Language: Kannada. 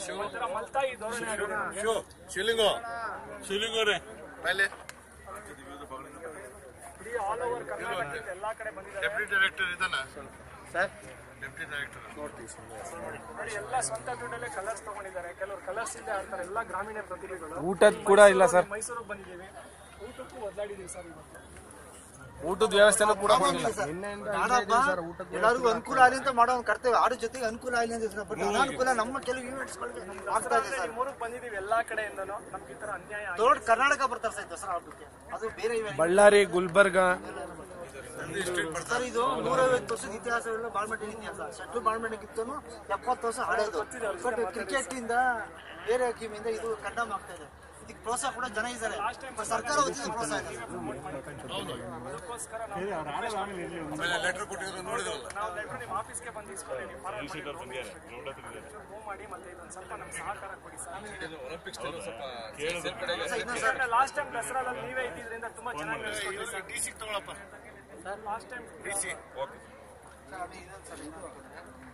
ಒಂಥರ ಮಲ್ತಾಯಿ ಧೋರಣೆ ಆಗಿದೆ ಶಿವ ಶಿವಲಿಂಗು ಶಿವಲಿಂಗವ್ರೆ ಮೇಲೆ ಇಡೀ ಆಲ್ ಓವರ್ ಕರ್ನಾಟಕದಿಂದ ಎಲ್ಲಾ ಕಡೆ ಬಂದಿದ್ದಾರೆ ಡೆಪ್ಯೂಟಿ ಡೈರೆಕ್ಟರ್ ಇದಾನ ಸರ್ ಡೆಪ್ಯೂಟಿ ಡೈರೆಕ್ಟರ್ ನೋಡಿ ಎಲ್ಲ ಸ್ವಂತ ದುಡ್ಡಲ್ಲೇ ಕಲರ್ಸ್ ತಗೊಂಡಿದ್ದಾರೆ ಕೆಲವರು ಕಲರ್ಸ್ ಇಲ್ಲದೆ ಆಡ್ತಾರೆ ಎಲ್ಲ ಗ್ರಾಮೀಣ ಪ್ರತಿಭೆಗಳು ಊಟದ ಕೂಡ ಇಲ್ಲ ಸರ್ ಮೈಸೂರಿಗೆ ಬಂದಿದ್ದೀವಿ ಊಟಕ್ಕೂ ಒದ್ದಾಡಿದೀವಿ ಸರ್ ಇವತ್ತು ಊಟದ ವ್ಯವಸ್ಥೆನೂ ಕೂಡ ಬಂದಿಲ್ಲ ನಾಡಪ್ಪ ಎಲ್ಲರಿಗೂ ಅನುಕೂಲ ಆಗಲಿ ಅಂತ ಮಾಡೋ ಒಂದು ಕರ್ತವ್ಯ ಆಡೋ ಜೊತೆಗೆ ಅನುಕೂಲ ಆಗಲಿ ಅಂತ ಬಟ್ ಅನಾನುಕೂಲ ನಮ್ಮ ಕೆಲವು ಈವೆಂಟ್ಸ್ಗಳಿಗೆ ಆಗ್ತಾ ಇದೆ ಸರ್ ಮೂರಕ್ಕೆ ಬಂದಿದ್ದೀವಿ ಎಲ್ಲಾ ಕಡೆಯಿಂದನೂ ನಮ್ಗೆ ಈ ತರ ಅನ್ಯಾಯ ಆಗಿದೆ. ದೊಡ್ಡ ಕರ್ನಾಟಕ ಬರ್ತಾರೆ ಸರ್ ದಸರಾ ಹಬ್ಬಕ್ಕೆ ಅದು ಬೇರೆ event. ಬಳ್ಳಾರಿ ಗುಲ್ಬರ್ಗ ಸರ್ ಇದು ನೂರೈವತ್ತು ವರ್ಷದ ಇತಿಹಾಸವೆಲ್ಲ ಬಾಳ್ಮಟ್ಟಿನ ಇತಿಹಾಸ ಶೆಟ್ಲ್ ಬಾಳ್ಮಟ್ಟಿಗಿತ್ತು ಎಪ್ಪತ್ತು ವರ್ಷ ಹಳೇದು ಬಟ್ ಕ್ರಿಕೆಟ್ ಇಂದ ಬೇರೆ ಗೇಮ್ ಇಂದ ಇದು ಕಂಡಮ್ ಆಗ್ತಾ ಇದೆ ಇದಕ್ಕೆ ಪ್ರೋತ್ಸಾಹ ಕೂಡ ಜನ ಇದ್ದಾರೆ ಬಟ್ ಸರ್ಕಾರ ವತಿಯಿಂದ ಪ್ರೋತ್ಸಾಹ ಇದೆ ಅದಕ್ಕೋಸ್ಕರ ನಾವು ಆಮೇಲೆ ಲೆಟರ್ ಕೊಟ್ಟಿದ್ರು ನೋಡಿದ್ರಲ್ಲ ನಾವು ಲೆಟರ್ ನಿಮ್ಮ ಆಫೀಸ್ಗೆ ಬಂದು ಇಸ್ಕೊಂಡಿದ್ದೀವಿ ಮೂವ್ ಮಾಡಿ ಮತ್ತೆ ಇದೊಂದು ಸ್ವಲ್ಪ ನಮ್ಗೆ ಸಹಕಾರ ಕೊಡಿ ಸರ್ ಲಾಸ್ಟ್ ಟೈಮ್ ದಸರಾದಲ್ಲಿ ನೀವೇ ಇದ್ದಿದ್ರಿಂದ ತುಂಬಾ ಚೆನ್ನಾಗಿ ನಡೆಸ್ಕೊಟ್ರಿ ಸರ್ ಡಿ ಸಿ ತಗೊಳಪ್ಪ last time D C sir, ಅದು ಇನ್ನೊಂದು ಸರ್ ಇದು